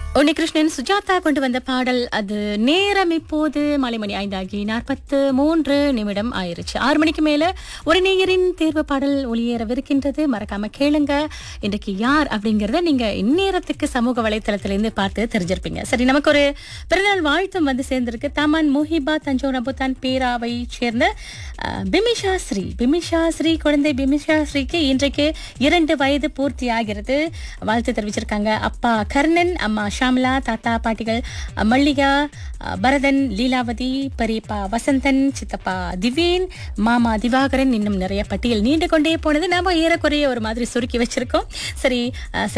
உன்னிகிருஷ்ணன் சுஜாதா கொண்டு வந்த பாடல் அது நேரம் இப்போது மாலை மணி ஐந்தாகி நாற்பத்து மூன்று நிமிடம் ஆயிருச்சு ஆறு மணிக்கு மேல ஒரு நேயரின் தேர்வு பாடல் ஒளியேறவிருக்கின்றது மறக்காம கேளுங்க இன்றைக்கு யார் அப்படிங்கறத நீங்க இந்நேரத்துக்கு சமூக வலைத்தளத்திலிருந்து பார்த்து தெரிஞ்சிருப்பீங்க சரி நமக்கு ஒரு பிறநாள் வாழ்த்தும் வந்து சேர்ந்திருக்கு தமன் முஹிபா தஞ்சோர் அபுதான் பேராவை சேர்ந்த அஹ், பிமிஷா ஸ்ரீ பிமிஷா ஸ்ரீ குழந்தை பிமிஷா ஸ்ரீக்கு இன்றைக்கு இரண்டு வயது பூர்த்தி ஆகிறது வாழ்த்து தெரிவிச்சிருக்காங்க அப்பா கர்ணன் அம்மா ஷாம்லா தாத்தா பாட்டிகள் அஹ், மல்லிகா அஹ், பரதன் லீலாவதி பெரியப்பா வசந்தன் சித்தப்பா திவேன் மாமா திவாகரன் இன்னும் நிறைய பட்டியல் நீண்டு கொண்டே போனது நாம ஏறக்குறைய ஒரு மாதிரி சுருக்கி வச்சிருக்கோம் சரி அஹ்,